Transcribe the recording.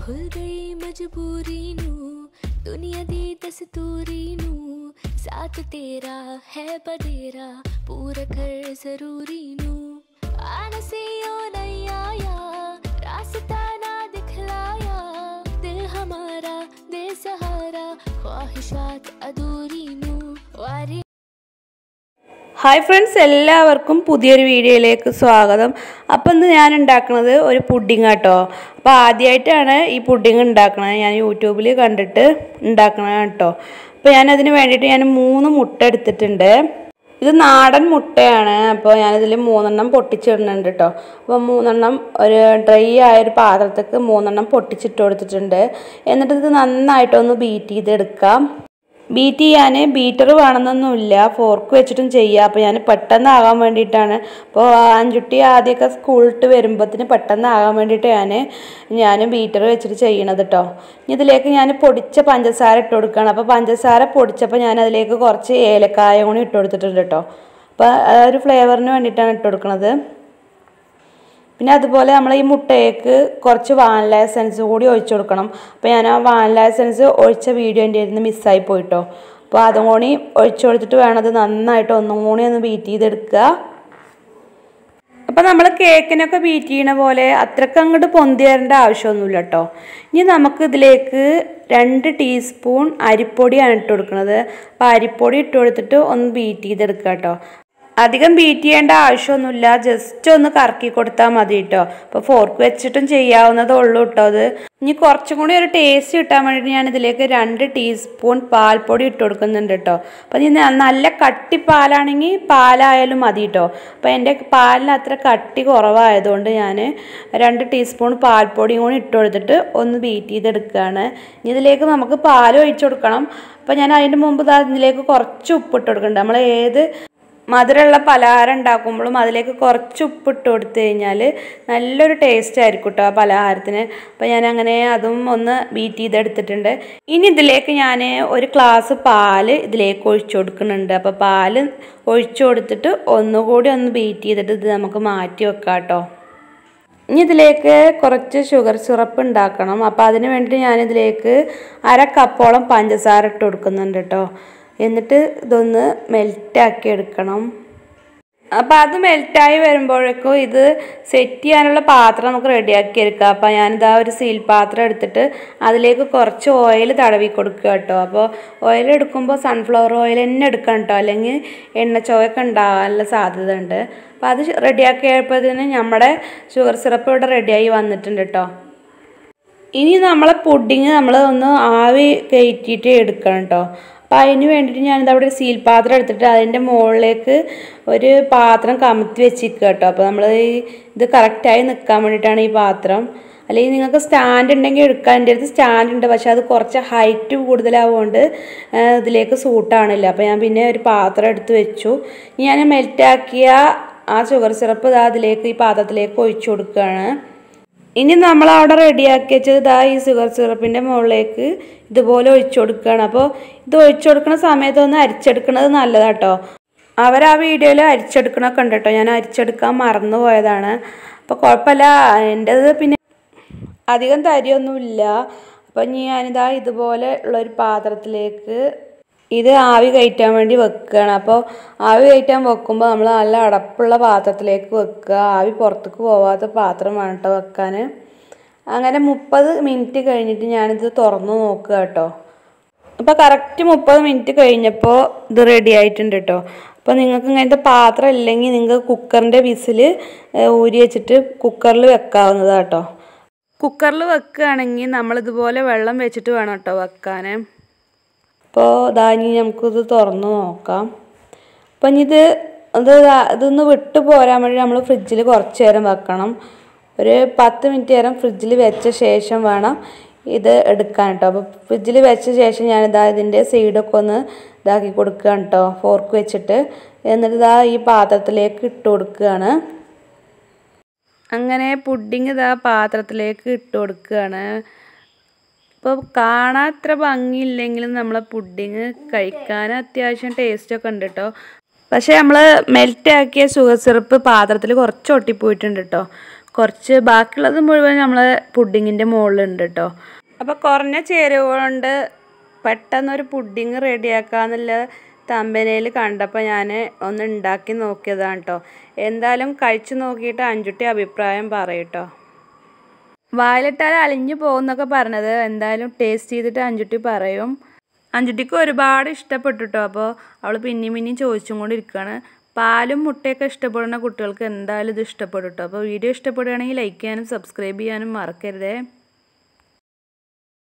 ਖੁੱਲ ਗਈ ਮਜਬੂਰੀ ਨੂੰ ਦੁਨੀਆ ਦੀ ਦਸਤੂਰੀ ਨੂੰ ਸਾਥ ਤੇਰਾ ਹੈ ਬਡੇਰਾ ਪੂਰਾ ਕਰ ਜ਼ਰੂਰੀ ਨੂੰ ਆਨ ਸਿਓ ਨਹੀਂ ਆਇਆ ਰਾਸਤਾ ਨਾ ਦਿਖਲਾਇਆ ਦਿਲ ਹਮਾਰਾ ਦੇ ਸਹਾਰਾ ख्वाहिशात अधूरी ਨੂੰ ਵਾਰੀ ഹായ് ഫ്രണ്ട്സ് എല്ലാവർക്കും പുതിയൊരു വീഡിയോയിലേക്ക് സ്വാഗതം അപ്പം ഇന്ന് ഞാൻ ഉണ്ടാക്കുന്നത് ഒരു പുഡിങ് കേട്ടോ അപ്പോൾ ആദ്യമായിട്ടാണ് ഈ പുഡിങ് ഉണ്ടാക്കണത് ഞാൻ യൂട്യൂബിൽ കണ്ടിട്ട് ഉണ്ടാക്കണത് കേട്ടോ അപ്പോൾ ഞാൻ അതിന് വേണ്ടിയിട്ട് ഞാൻ മൂന്ന് മുട്ട എടുത്തിട്ടുണ്ട് ഇത് നാടൻ മുട്ടയാണ് അപ്പോൾ ഞാനിതിൽ മൂന്നെണ്ണം പൊട്ടിച്ചിടുന്നുണ്ട് കേട്ടോ അപ്പോൾ മൂന്നെണ്ണം ഒരു ഡ്രൈ ആയ ഒരു പാത്രത്തേക്ക് മൂന്നെണ്ണം പൊട്ടിച്ചിട്ട് കൊടുത്തിട്ടുണ്ട് എന്നിട്ട് ഇത് നന്നായിട്ടൊന്ന് ബീറ്റ് ചെയ്തെടുക്കാം ബീറ്റ് ചെയ്യാൻ ബീറ്റർ വേണമെന്നൊന്നുമില്ല ഫോർക്ക് വെച്ചിട്ടും ചെയ്യാം അപ്പോൾ ഞാൻ പെട്ടെന്നാകാൻ വേണ്ടിയിട്ടാണ് അപ്പോൾ അഞ്ചുട്ടി ആദ്യമൊക്കെ സ്കൂളിട്ട് വരുമ്പോഴത്തേന് പെട്ടെന്നാകാൻ വേണ്ടിയിട്ട് ഞാൻ ഞാൻ ബീറ്റർ വെച്ചിട്ട് ചെയ്യണത് കേട്ടോ ഇതിലേക്ക് ഞാൻ പൊടിച്ച പഞ്ചസാര ഇട്ട് കൊടുക്കുകയാണ് അപ്പോൾ പഞ്ചസാര പൊടിച്ചപ്പോൾ ഞാൻ അതിലേക്ക് കുറച്ച് ഏലക്കായ കൂടി ഇട്ട് കൊടുത്തിട്ടുണ്ട് കേട്ടോ അപ്പോൾ ആ ഒരു ഫ്ലേവറിന് വേണ്ടിയിട്ടാണ് ഇട്ട് കൊടുക്കുന്നത് പിന്നെ അതുപോലെ നമ്മൾ ഈ മുട്ടയ്ക്ക് കുറച്ച് വാനില എസൻസ് കൂടി ഒഴിച്ചു കൊടുക്കണം അപ്പോൾ ഞാൻ ആ വാനില എസൻസ് ഒഴിച്ച വീഡിയോ എൻ്റെ ഇരുന്ന് മിസ്സായി പോയിട്ടോ അപ്പോൾ അതും കൂടി ഒഴിച്ചു കൊടുത്തിട്ട് വേണം അത് നന്നായിട്ട് ഒന്നും കൂടി ഒന്ന് ബീറ്റ് ചെയ്തെടുക്കുക അപ്പോൾ നമ്മൾ കേക്കിനൊക്കെ ബീറ്റ് ചെയ്യണ പോലെ അത്രയ്ക്ക് അങ്ങോട്ട് പൊന്തി വരേണ്ട ആവശ്യമൊന്നുമില്ല കേട്ടോ ഇനി നമുക്ക് ഇതിലേക്ക് രണ്ട് ടീസ്പൂൺ അരിപ്പൊടിയാണ് ഇട്ട് കൊടുക്കുന്നത് അപ്പോൾ അരിപ്പൊടി ഇട്ട് കൊടുത്തിട്ട് ഒന്ന് ബീറ്റ് ചെയ്തെടുക്കുക കേട്ടോ അധികം ബീറ്റ് ചെയ്യേണ്ട ആവശ്യമൊന്നുമില്ല ജസ്റ്റ് ഒന്ന് കറക്കി കൊടുത്താൽ മതി കേട്ടോ അപ്പോൾ ഫോർക്ക് വെച്ചിട്ടും ചെയ്യാവുന്നതേ ഉള്ളൂ കേട്ടോ അത് ഇനി കുറച്ചും കൂടി ഒരു ടേസ്റ്റ് കിട്ടാൻ വേണ്ടിയിട്ട് ഞാൻ ഇതിലേക്ക് രണ്ട് ടീസ്പൂൺ പാൽപ്പൊടി ഇട്ട് കൊടുക്കുന്നുണ്ട് കേട്ടോ അപ്പോൾ ഇനി നല്ല കട്ടി പാലാണെങ്കിൽ പാലായാലും മതി കേട്ടോ അപ്പോൾ എൻ്റെ പാലിന് അത്ര കട്ടി കുറവായതുകൊണ്ട് ഞാൻ രണ്ട് ടീസ്പൂൺ പാൽപ്പൊടിയും കൂടി ഇട്ട് കൊടുത്തിട്ട് ഒന്ന് ബീറ്റ് ചെയ്തെടുക്കുകയാണ് ഇനി ഇതിലേക്ക് നമുക്ക് പാൽ ഒഴിച്ചു കൊടുക്കണം അപ്പോൾ ഞാൻ അതിൻ്റെ മുമ്പ് ഇതിലേക്ക് കുറച്ച് ഉപ്പിട്ട് കൊടുക്കുന്നുണ്ട് നമ്മൾ ഏത് മധുരമുള്ള പലഹാരം ഉണ്ടാക്കുമ്പോഴും അതിലേക്ക് കുറച്ച് ഉപ്പിട്ട് കൊടുത്തു കഴിഞ്ഞാൽ നല്ലൊരു ടേസ്റ്റ് ആയിരിക്കും കേട്ടോ ആ പലഹാരത്തിന് അപ്പോൾ ഞാൻ അങ്ങനെ അതും ഒന്ന് ബീറ്റ് ചെയ്തെടുത്തിട്ടുണ്ട് ഇനി ഇതിലേക്ക് ഞാൻ ഒരു ഗ്ലാസ് പാല് ഇതിലേക്ക് ഒഴിച്ചു കൊടുക്കുന്നുണ്ട് അപ്പോൾ പാല് ഒഴിച്ചു കൊടുത്തിട്ട് ഒന്നുകൂടി ഒന്ന് ബീറ്റ് ചെയ്തിട്ട് ഇത് നമുക്ക് മാറ്റി വെക്കാം കേട്ടോ ഇനി ഇതിലേക്ക് കുറച്ച് ഷുഗർ സിറപ്പ് ഉണ്ടാക്കണം അപ്പോൾ അതിന് വേണ്ടിയിട്ട് ഞാനിതിലേക്ക് അര കപ്പോളം പഞ്ചസാര ഇട്ട് കൊടുക്കുന്നുണ്ട് കേട്ടോ എന്നിട്ട് ഇതൊന്ന് മെൽറ്റാക്കി എടുക്കണം അപ്പോൾ അത് മെൽറ്റായി വരുമ്പോഴേക്കും ഇത് സെറ്റ് ചെയ്യാനുള്ള പാത്രം നമുക്ക് റെഡിയാക്കി എടുക്കാം അപ്പോൾ ഞാനിതാ ഒരു സീൽ പാത്രം എടുത്തിട്ട് അതിലേക്ക് കുറച്ച് ഓയിൽ തടവി കൊടുക്കുക കേട്ടോ അപ്പോൾ ഓയിൽ എടുക്കുമ്പോൾ സൺഫ്ലവർ ഓയിൽ തന്നെ എടുക്കണം കേട്ടോ അല്ലെങ്കിൽ എണ്ണച്ചോയൊക്കെ ഉണ്ടാകാനുള്ള സാധ്യത ഉണ്ട് അപ്പോൾ അത് റെഡിയാക്കിയപ്പോഴത്തേന് നമ്മുടെ ഷുഗർ സിറപ്പ് ഇവിടെ റെഡിയായി വന്നിട്ടുണ്ട് കേട്ടോ ഇനി നമ്മളെ പുഡിങ് നമ്മൾ ഒന്ന് ആവി കയറ്റിയിട്ട് എടുക്കണം കേട്ടോ അപ്പോൾ അതിന് വേണ്ടിയിട്ട് ഞാനിത് അവിടെ ഒരു സീൽ പാത്രം എടുത്തിട്ട് അതിൻ്റെ മുകളിലേക്ക് ഒരു പാത്രം കമത്തി വെച്ചിരിക്കുക കേട്ടോ അപ്പോൾ നമ്മൾ ഇത് കറക്റ്റായി നിൽക്കാൻ വേണ്ടിയിട്ടാണ് ഈ പാത്രം അല്ലെങ്കിൽ നിങ്ങൾക്ക് സ്റ്റാൻഡ് ഉണ്ടെങ്കിൽ എടുക്കാൻ എൻ്റെ അടുത്ത് സ്റ്റാൻഡ് ഉണ്ട് പക്ഷേ അത് കുറച്ച് ഹൈറ്റ് കൂടുതലാവുകൊണ്ട് ഇതിലേക്ക് സൂട്ടാണില്ല അപ്പോൾ ഞാൻ പിന്നെ ഒരു പാത്രം എടുത്ത് വെച്ചു ഞാൻ മെൽറ്റാക്കിയ ആ ഷുഗർ സിറപ്പ് ഇതാ അതിലേക്ക് ഈ പാത്രത്തിലേക്ക് ഒഴിച്ചു കൊടുക്കുകയാണ് ഇനി നമ്മൾ അവിടെ റെഡിയാക്കി വെച്ചത് ഇതാ ഈ ഷുഗർ സിറപ്പിൻ്റെ മുകളിലേക്ക് ഇതുപോലെ ഒഴിച്ചു കൊടുക്കുകയാണ് അപ്പോൾ ഇത് ഒഴിച്ചു കൊടുക്കുന്ന സമയത്ത് ഒന്ന് അരിച്ചെടുക്കുന്നത് നല്ലതാട്ടോ അവർ ആ വീഡിയോയിൽ അരിച്ചെടുക്കണമൊക്കെ ഉണ്ട് കേട്ടോ ഞാൻ അരിച്ചെടുക്കാൻ മറന്നു പോയതാണ് അപ്പോൾ കുഴപ്പമില്ല എൻ്റേത് പിന്നെ അധികം തരിയൊന്നുമില്ല അപ്പോൾ ഇനി ഞാനിതാ ഇതുപോലെ ഉള്ളൊരു പാത്രത്തിലേക്ക് ഇത് ആവി കയറ്റാൻ വേണ്ടി വെക്കുകയാണ് അപ്പോൾ ആവി കയറ്റാൻ വെക്കുമ്പോൾ നമ്മൾ നല്ല അടപ്പുള്ള പാത്രത്തിലേക്ക് വെക്കുക ആവി പുറത്തേക്ക് പോവാത്ത പാത്രം വേണം കേട്ടോ വെക്കാൻ അങ്ങനെ മുപ്പത് മിനിറ്റ് കഴിഞ്ഞിട്ട് ഞാനിത് തുറന്നു നോക്കുക കേട്ടോ അപ്പോൾ കറക്റ്റ് മുപ്പത് മിനിറ്റ് കഴിഞ്ഞപ്പോൾ ഇത് റെഡി ആയിട്ടുണ്ട് കേട്ടോ അപ്പോൾ നിങ്ങൾക്ക് ഇങ്ങനത്തെ പാത്രം ഇല്ലെങ്കിൽ നിങ്ങൾക്ക് കുക്കറിൻ്റെ വിസിൽ ഊരി വെച്ചിട്ട് കുക്കറിൽ വെക്കാവുന്നതാണ് കേട്ടോ കുക്കറിൽ വെക്കുകയാണെങ്കിൽ നമ്മളിതുപോലെ വെള്ളം വെച്ചിട്ട് വേണം കേട്ടോ വെക്കാൻ അപ്പോൾ ഇതാ ഇനി നമുക്കിത് തുറന്ന് നോക്കാം അപ്പം ഇനി ഇത് ഇത് ഇതൊന്ന് വിട്ട് പോരാൻ വേണ്ടി നമ്മൾ ഫ്രിഡ്ജിൽ കുറച്ച് നേരം വെക്കണം ഒരു പത്ത് മിനിറ്റ് നേരം ഫ്രിഡ്ജിൽ വെച്ച ശേഷം വേണം ഇത് എടുക്കാൻ കേട്ടോ അപ്പോൾ ഫ്രിഡ്ജിൽ വെച്ച ശേഷം ഞാനിതാ ഇതിൻ്റെ സൈഡൊക്കെ ഒന്ന് ഇതാക്കി കൊടുക്കുകയാണ് കേട്ടോ ഫോർക്ക് വെച്ചിട്ട് എന്നിട്ട് ഇതാ ഈ പാത്രത്തിലേക്ക് ഇട്ട് കൊടുക്കുകയാണ് അങ്ങനെ പുഡിങ് ഇതാ പാത്രത്തിലേക്ക് ഇട്ട് കൊടുക്കുകയാണ് ഇപ്പോൾ കാണാൻ അത്ര ഭംഗിയില്ലെങ്കിലും നമ്മളെ പുഡിങ് കഴിക്കാൻ അത്യാവശ്യം ടേസ്റ്റൊക്കെ ഉണ്ട് കേട്ടോ പക്ഷേ നമ്മൾ മെൽറ്റ് ആക്കിയ ഷുഗർ സിറപ്പ് പാത്രത്തിൽ കുറച്ച് ഒട്ടിപ്പോയിട്ടുണ്ട് കേട്ടോ കുറച്ച് ബാക്കിയുള്ളത് മുഴുവൻ നമ്മൾ പുഡിങ്ങിൻ്റെ മുകളിലുണ്ട് കേട്ടോ അപ്പോൾ കുറഞ്ഞ ചേരുവ കൊണ്ട് പെട്ടെന്നൊരു പുഡിങ് റെഡിയാക്കാന്നുള്ള തമ്പനയിൽ കണ്ടപ്പോൾ ഞാൻ ഒന്ന് ഉണ്ടാക്കി നോക്കിയതാണ് കേട്ടോ എന്തായാലും കഴിച്ചു നോക്കിയിട്ട് അഞ്ചുട്ടി അഭിപ്രായം പറയട്ടോ വായിലിട്ടാൽ അലിഞ്ഞു പോകുന്നൊക്കെ പറഞ്ഞത് എന്തായാലും ടേസ്റ്റ് ചെയ്തിട്ട് അഞ്ചുട്ടി പറയും അഞ്ചുട്ടിക്ക് ഒരുപാട് ഇഷ്ടപ്പെട്ടു കേട്ടോ അപ്പോൾ അവൾ പിന്നെയും പിന്നെയും ചോദിച്ചും കൊണ്ടിരിക്കുകയാണ് പാലും മുട്ടയൊക്കെ ഇഷ്ടപ്പെടുന്ന കുട്ടികൾക്ക് എന്തായാലും ഇത് ഇഷ്ടപ്പെടും കേട്ടോ അപ്പോൾ വീഡിയോ ഇഷ്ടപ്പെടുകയാണെങ്കിൽ ലൈക്ക് ചെയ്യാനും സബ്സ്ക്രൈബ് ചെയ്യാനും മറക്കരുതേ